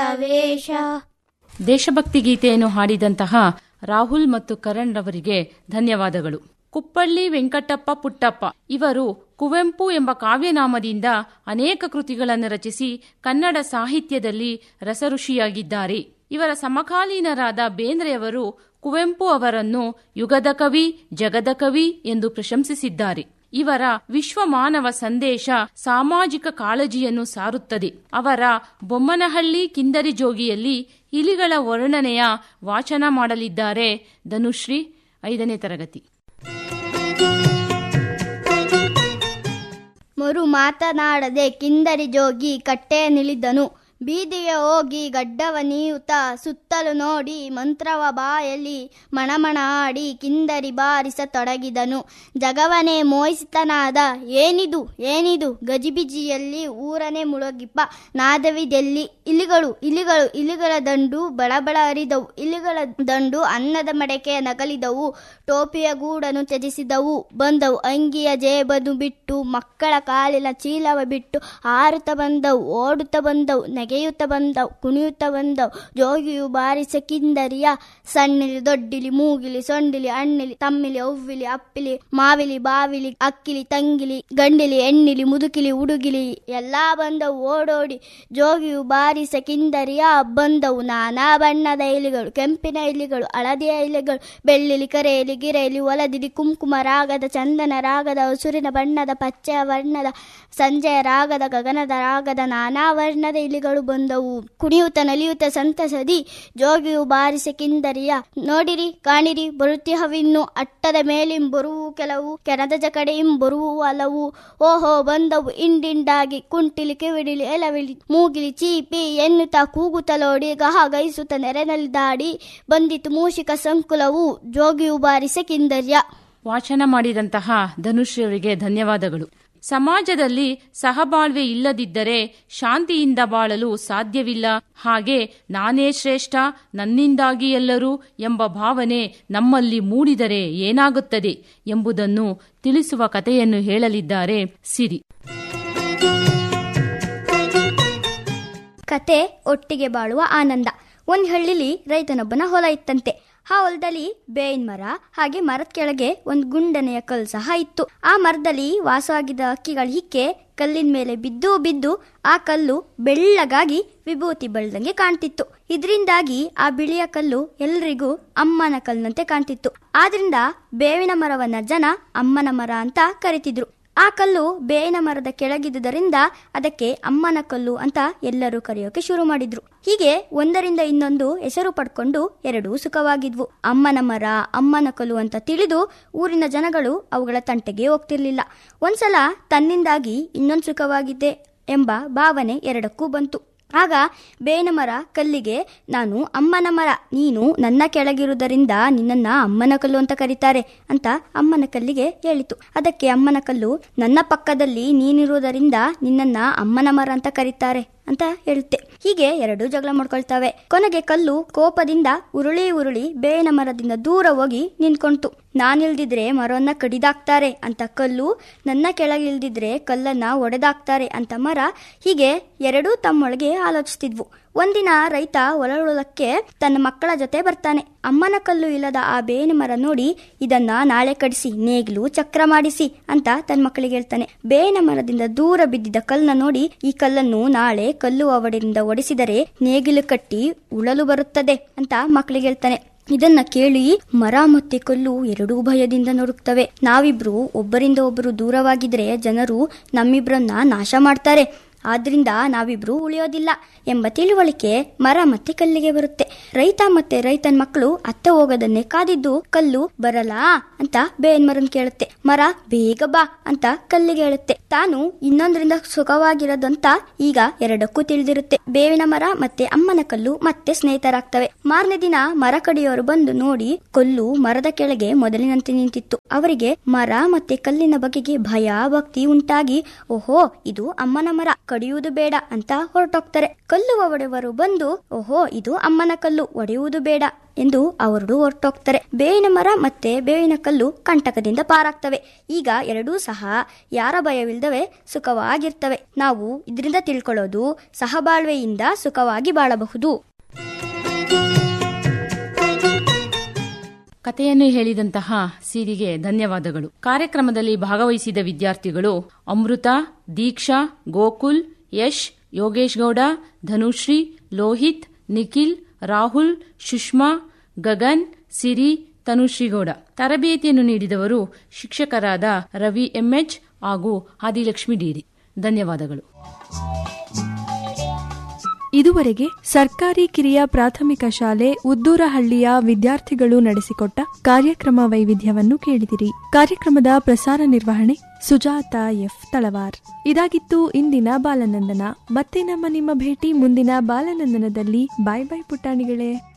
ವೇಷ ದೇಶಭಕ್ತಿ ಗೀತೆಯನ್ನು ಹಾಡಿದಂತಹ ರಾಹುಲ್ ಮತ್ತು ಕರಣ್ ರವರಿಗೆ ಧನ್ಯವಾದಗಳು ಕುಪ್ಪಳ್ಳಿ ವೆಂಕಟಪ್ಪ ಪುಟ್ಟಪ್ಪ ಇವರು ಕುವೆಂಪು ಎಂಬ ಕಾವ್ಯನಾಮದಿಂದ ಅನೇಕ ಕೃತಿಗಳನ್ನು ರಚಿಸಿ ಕನ್ನಡ ಸಾಹಿತ್ಯದಲ್ಲಿ ರಸಋಷಿಯಾಗಿದ್ದಾರೆ ಇವರ ಸಮಕಾಲೀನರಾದ ಬೇಂದ್ರೆಯವರು ಕುವೆಂಪು ಅವರನ್ನು ಯುಗದ ಕವಿ ಜಗದ ಕವಿ ಎಂದು ಪ್ರಶಂಸಿಸಿದ್ದಾರೆ ಇವರ ವಿಶ್ವ ಮಾನವ ಸಂದೇಶ ಸಾಮಾಜಿಕ ಕಾಳಜಿಯನ್ನು ಸಾರುತ್ತದೆ ಅವರ ಬೊಮ್ಮನಹಳ್ಳಿ ಕಿಂದರಿ ಜೋಗಿಯಲ್ಲಿ ಇಲಿಗಳ ವರ್ಣನೆಯ ವಾಚನ ಮಾಡಲಿದ್ದಾರೆ ಧನುಶ್ರೀ ಐದನೇ ತರಗತಿ ಮರು ಮಾತನಾಡದೆ ಕಿಂದರಿ ಜೋಗಿ ಕಟ್ಟೆ ನಿಳಿದನು ಬೀದಿಗೆ ಹೋಗಿ ಗಡ್ಡವ ನೀಯುತ್ತ ಸುತ್ತಲು ನೋಡಿ ಮಂತ್ರವ ಬಾಯಲ್ಲಿ ಮಣಮಣ ಆಡಿ ಕಿಂದರಿ ಬಾರಿಸತೊಡಗಿದನು ಜಗವನೇ ಮೋಹಿಸಿತನಾದ ಏನಿದು ಏನಿದು ಗಜಿಬಿಜಿಯಲ್ಲಿ ಊರನೆ ಮುಳುಗಿಪ್ಪ ನಾದವಿದೆಲ್ಲಿ ಇಲಿಗಳು ಇಲಿಗಳು ಇಲಿಗಳ ದಂಡು ಬಳಬಳ ಹರಿದವು ಇಲಿಗಳ ದಂಡು ಅನ್ನದ ಮಡಕೆ ನಗಲಿದವು ಟೋಪಿಯ ಗೂಡನ್ನು ತ್ಯಜಿಸಿದವು ಬಂದವು ಅಂಗಿಯ ಜೇಬನು ಬಿಟ್ಟು ಮಕ್ಕಳ ಕಾಲಿನ ಚೀಲವ ಬಿಟ್ಟು ಹಾರುತ್ತ ಬಂದವು ಓಡುತ್ತ ಬಂದವು ನೆಗೆಯುತ್ತ ಬಂದವು ಕುಣಿಯುತ್ತ ಬಂದವು ಜೋಗಿಯು ಬಾರಿಸ ಕಿಂದರಿಯ ಸಣ್ಣಿಲಿ ದೊಡ್ಡಿಲಿ ಮೂಗಿಲಿ ಸೊಂಡಿಲಿ ಅಣ್ಣಿಲಿ ತಮ್ಮಿಲಿ ಅವ್ವಿಲಿ ಅಪ್ಪಿಲಿ ಮಾವಿಲಿ ಬಾವಿಲಿ ಅಕ್ಕಿಲಿ ತಂಗಿಲಿ ಗಂಡಿಲಿ ಎಣ್ಣಿಲಿ ಮುದುಕಿಲಿ ಉಡುಗಿಲಿ ಎಲ್ಲಾ ಬಂದವು ಓಡೋಡಿ ಜೋಗಿಯು ಬಾರಿಸ ಕಿಂದರಿಯ ಬಂದವು ನಾನಾ ಬಣ್ಣದ ಇಲಿಗಳು ಕೆಂಪಿನ ಇಲಿಗಳು ಹಳದಿಯ ಇಲಿಗಳು ಬೆಳ್ಳಿಲಿ ಕರೆಯಲಿ ಗಿರೆಯಲಿ ಒಲದಿಲಿ ಕುಂಕುಮ ರಾಗದ ಚಂದನ ರಾಗದ ಹಸುರಿನ ಬಣ್ಣದ ಪಚ್ಚೆಯ ವರ್ಣದ ಸಂಜೆಯ ರಾಗದ ಗಗನದ ರಾಗದ ನಾನಾ ವರ್ಣದ ಇಲಿಗಳು ಬಂದವು ಕುಣಿಯುತ್ತ ನಲಿಯುತ್ತ ಸಂತಸದಿ ಜೋಗಿಯು ಬಾರಿಸ ಕಿಂದರಿಯ ನೋಡಿರಿ ಕಾಣಿರಿ ಬರುತ್ತಿಹವಿನ್ನು ಅಟ್ಟದ ಮೇಲಿಂ ಬರುವು ಕೆಲವು ಕೆನದ ಜಕಡೆಯಿಂ ಬರುವು ಹಲವು ಓಹೋ ಬಂದವು ಇಂಡಿಂಡಾಗಿ ಕುಂಟಿಲಿ ಕಿವಿಡಿಲಿ ಎಲವಿಲಿ ಮೂಗಿಲಿ ಚೀಪಿ ಎನ್ನುತ್ತಾ ಕೂಗುತ್ತಲೋಡಿ ಗಹ ಗೈಸುತ್ತ ನೆರೆನಲ್ಲಿ ದಾಡಿ ಬಂದಿತು ಮೂಷಿಕ ಸಂಕುಲವು ಜೋಗಿಯು ಬಾರಿಸ ಕಿಂದರ್ಯ ವಾಚನ ಮಾಡಿದಂತಹ ಧನುಶ್ರೀ ಅವರಿಗೆ ಧನ್ಯವಾದಗಳು ಸಮಾಜದಲ್ಲಿ ಸಹಬಾಳ್ವೆ ಇಲ್ಲದಿದ್ದರೆ ಶಾಂತಿಯಿಂದ ಬಾಳಲು ಸಾಧ್ಯವಿಲ್ಲ ಹಾಗೆ ನಾನೇ ಶ್ರೇಷ್ಠ ನನ್ನಿಂದಾಗಿ ಎಲ್ಲರೂ ಎಂಬ ಭಾವನೆ ನಮ್ಮಲ್ಲಿ ಮೂಡಿದರೆ ಏನಾಗುತ್ತದೆ ಎಂಬುದನ್ನು ತಿಳಿಸುವ ಕಥೆಯನ್ನು ಹೇಳಲಿದ್ದಾರೆ ಸಿರಿ ಕತೆ ಒಟ್ಟಿಗೆ ಬಾಳುವ ಆನಂದ ಒಂದ್ ಹಳ್ಳಿಲಿ ರೈತನೊಬ್ಬನ ಹೊಲ ಇತ್ತಂತೆ ಆ ಹೊಲದಲ್ಲಿ ಬೇವಿನ ಮರ ಹಾಗೆ ಮರದ ಕೆಳಗೆ ಒಂದು ಗುಂಡನೆಯ ಕಲ್ಲು ಸಹ ಇತ್ತು ಆ ಮರದಲ್ಲಿ ವಾಸವಾಗಿದ್ದ ಹಕ್ಕಿಗಳ ಹಿಕ್ಕೆ ಕಲ್ಲಿನ ಮೇಲೆ ಬಿದ್ದು ಬಿದ್ದು ಆ ಕಲ್ಲು ಬೆಳ್ಳಗಾಗಿ ವಿಭೂತಿ ಬಳ್ದಂಗೆ ಕಾಣ್ತಿತ್ತು ಇದರಿಂದಾಗಿ ಆ ಬಿಳಿಯ ಕಲ್ಲು ಎಲ್ರಿಗೂ ಅಮ್ಮನ ಕಲ್ಲಿನಂತೆ ಕಾಣ್ತಿತ್ತು ಆದ್ರಿಂದ ಬೇವಿನ ಮರವನ್ನ ಜನ ಅಮ್ಮನ ಮರ ಅಂತ ಕರಿತಿದ್ರು ಆ ಕಲ್ಲು ಬೇವಿನ ಮರದ ಕೆಳಗಿದ್ದುದರಿಂದ ಅದಕ್ಕೆ ಅಮ್ಮನ ಕಲ್ಲು ಅಂತ ಎಲ್ಲರೂ ಕರೆಯೋಕೆ ಶುರು ಮಾಡಿದ್ರು ಹೀಗೆ ಒಂದರಿಂದ ಇನ್ನೊಂದು ಹೆಸರು ಪಡ್ಕೊಂಡು ಎರಡೂ ಸುಖವಾಗಿದ್ವು ಅಮ್ಮನ ಮರ ಅಮ್ಮನ ಕಲ್ಲು ಅಂತ ತಿಳಿದು ಊರಿನ ಜನಗಳು ಅವುಗಳ ತಂಟೆಗೆ ಹೋಗ್ತಿರ್ಲಿಲ್ಲ ಒಂದ್ಸಲ ತನ್ನಿಂದಾಗಿ ಇನ್ನೊಂದು ಸುಖವಾಗಿದ್ದೆ ಎಂಬ ಭಾವನೆ ಎರಡಕ್ಕೂ ಬಂತು ಆಗ ಬೇವಿನ ಮರ ಕಲ್ಲಿಗೆ ನಾನು ಅಮ್ಮನ ಮರ ನೀನು ನನ್ನ ಕೆಳಗಿರುವುದರಿಂದ ನಿನ್ನನ್ನ ಅಮ್ಮನ ಕಲ್ಲು ಅಂತ ಕರೀತಾರೆ ಅಂತ ಅಮ್ಮನ ಕಲ್ಲಿಗೆ ಹೇಳಿತು ಅದಕ್ಕೆ ಅಮ್ಮನ ಕಲ್ಲು ನನ್ನ ಪಕ್ಕದಲ್ಲಿ ನೀನಿರುವುದರಿಂದ ನಿನ್ನನ್ನ ಅಮ್ಮನ ಮರ ಅಂತ ಕರೀತಾರೆ ಅಂತ ಹೇಳುತ್ತೆ ಹೀಗೆ ಎರಡು ಜಗಳ ಮಾಡ್ಕೊಳ್ತಾವೆ ಕೊನೆಗೆ ಕಲ್ಲು ಕೋಪದಿಂದ ಉರುಳಿ ಉರುಳಿ ಬೇವಿನ ಮರದಿಂದ ದೂರ ಹೋಗಿ ನಿಂತ್ಕೊಂತು ನಾನಿಲ್ದಿದ್ರೆ ಮರವನ್ನ ಕಡಿದಾಕ್ತಾರೆ ಅಂತ ಕಲ್ಲು ನನ್ನ ಕೆಳಗಿಲ್ದಿದ್ರೆ ಕಲ್ಲನ್ನ ಒಡೆದಾಕ್ತಾರೆ ಅಂತ ಮರ ಹೀಗೆ ಎರಡೂ ತಮ್ಮೊಳಗೆ ಆಲೋಚಿಸ್ತಿದ್ವು ಒಂದಿನ ರೈತ ಹೊಲಕ್ಕೆ ತನ್ನ ಮಕ್ಕಳ ಜೊತೆ ಬರ್ತಾನೆ ಅಮ್ಮನ ಕಲ್ಲು ಇಲ್ಲದ ಆ ಬೇವಿನ ಮರ ನೋಡಿ ಇದನ್ನ ನಾಳೆ ಕಡಿಸಿ ನೇಗಿಲು ಚಕ್ರ ಮಾಡಿಸಿ ಅಂತ ತನ್ನ ಮಕ್ಕಳಿಗೆ ಹೇಳ್ತಾನೆ ಬೇವಿನ ಮರದಿಂದ ದೂರ ಬಿದ್ದಿದ್ದ ಕಲ್ಲನ್ನ ನೋಡಿ ಈ ಕಲ್ಲನ್ನು ನಾಳೆ ಕಲ್ಲು ಅವಡಿಯಿಂದ ಒಡಿಸಿದರೆ ನೇಗಿಲು ಕಟ್ಟಿ ಉಳಲು ಬರುತ್ತದೆ ಅಂತ ಮಕ್ಕಳಿಗೆ ಹೇಳ್ತಾನೆ ಇದನ್ನ ಕೇಳಿ ಮರ ಮತ್ತೆ ಕಲ್ಲು ಎರಡೂ ಭಯದಿಂದ ನಡುಕ್ತವೆ ನಾವಿಬ್ರು ಒಬ್ಬರಿಂದ ಒಬ್ಬರು ದೂರವಾಗಿದ್ರೆ ಜನರು ನಮ್ಮಿಬ್ರನ್ನ ನಾಶ ಮಾಡ್ತಾರೆ ಆದ್ರಿಂದ ನಾವಿಬ್ರು ಉಳಿಯೋದಿಲ್ಲ ಎಂಬ ತಿಳುವಳಿಕೆ ಮರ ಮತ್ತೆ ಕಲ್ಲಿಗೆ ಬರುತ್ತೆ ರೈತ ಮತ್ತೆ ರೈತನ ಮಕ್ಕಳು ಅತ್ತ ಹೋಗೋದನ್ನೇ ಕಾದಿದ್ದು ಕಲ್ಲು ಬರಲಾ ಅಂತ ಬೇವಿನ ಮರನ್ ಕೇಳುತ್ತೆ ಮರ ಬೇಗ ಬಾ ಅಂತ ಕಲ್ಲಿಗೆ ಹೇಳುತ್ತೆ ತಾನು ಇನ್ನೊಂದರಿಂದ ಸುಖವಾಗಿರೋದಂತ ಈಗ ಎರಡಕ್ಕೂ ತಿಳಿದಿರುತ್ತೆ ಬೇವಿನ ಮರ ಮತ್ತೆ ಅಮ್ಮನ ಕಲ್ಲು ಮತ್ತೆ ಸ್ನೇಹಿತರಾಗ್ತವೆ ಮಾರನೇ ದಿನ ಮರ ಕಡಿಯೋರು ಬಂದು ನೋಡಿ ಕಲ್ಲು ಮರದ ಕೆಳಗೆ ಮೊದಲಿನಂತೆ ನಿಂತಿತ್ತು ಅವರಿಗೆ ಮರ ಮತ್ತೆ ಕಲ್ಲಿನ ಬಗೆಗೆ ಭಯ ಭಕ್ತಿ ಉಂಟಾಗಿ ಓಹೋ ಇದು ಅಮ್ಮನ ಮರ ಕಡಿಯುವುದು ಬೇಡ ಅಂತ ಹೊರಟೋಗ್ತಾರೆ ಕಲ್ಲು ಒಡೆಯುವರು ಬಂದು ಓಹೋ ಇದು ಅಮ್ಮನ ಕಲ್ಲು ಒಡೆಯುವುದು ಬೇಡ ಎಂದು ಅವರು ಹೊರಟೋಗ್ತಾರೆ ಬೇವಿನ ಮರ ಮತ್ತೆ ಬೇವಿನ ಕಲ್ಲು ಕಂಟಕದಿಂದ ಪಾರಾಗ್ತವೆ ಈಗ ಎರಡೂ ಸಹ ಯಾರ ಭಯವಿಲ್ಲದವೆ ಸುಖವಾಗಿರ್ತವೆ ನಾವು ಇದರಿಂದ ತಿಳ್ಕೊಳ್ಳೋದು ಸಹಬಾಳ್ವೆಯಿಂದ ಸುಖವಾಗಿ ಬಾಳಬಹುದು ಕಥೆಯನ್ನು ಹೇಳಿದಂತಹ ಸಿರಿಗೆ ಧನ್ಯವಾದಗಳು ಕಾರ್ಯಕ್ರಮದಲ್ಲಿ ಭಾಗವಹಿಸಿದ ವಿದ್ಯಾರ್ಥಿಗಳು ಅಮೃತ ದೀಕ್ಷಾ ಗೋಕುಲ್ ಯಶ್ ಯೋಗೇಶ್ ಗೌಡ ಧನುಶ್ರೀ ಲೋಹಿತ್ ನಿಖಿಲ್ ರಾಹುಲ್ ಸುಷ್ಮಾ ಗಗನ್ ಸಿರಿ ತನುಶ್ರೀಗೌಡ ತರಬೇತಿಯನ್ನು ನೀಡಿದವರು ಶಿಕ್ಷಕರಾದ ರವಿ ಎಂಎಚ್ ಹಾಗೂ ಆದಿಲಕ್ಷ್ಮಿ ಡಿರಿ ಧನ್ಯವಾದಗಳು ಇದುವರೆಗೆ ಸರ್ಕಾರಿ ಕಿರಿಯ ಪ್ರಾಥಮಿಕ ಶಾಲೆ ಉದ್ದೂರಹಳ್ಳಿಯ ವಿದ್ಯಾರ್ಥಿಗಳು ನಡೆಸಿಕೊಟ್ಟ ಕಾರ್ಯಕ್ರಮ ವೈವಿಧ್ಯವನ್ನು ಕೇಳಿದಿರಿ ಕಾರ್ಯಕ್ರಮದ ಪ್ರಸಾರ ನಿರ್ವಹಣೆ ಸುಜಾತ ಎಫ್ ತಳವಾರ್ ಇದಾಗಿತ್ತು ಇಂದಿನ ಬಾಲನಂದನ ಮತ್ತೆ ನಮ್ಮ ನಿಮ್ಮ ಭೇಟಿ ಮುಂದಿನ ಬಾಲನಂದನದಲ್ಲಿ ಬಾಯ್ ಬಾಯ್ ಪುಟ್ಟಾಣಿಗಳೇ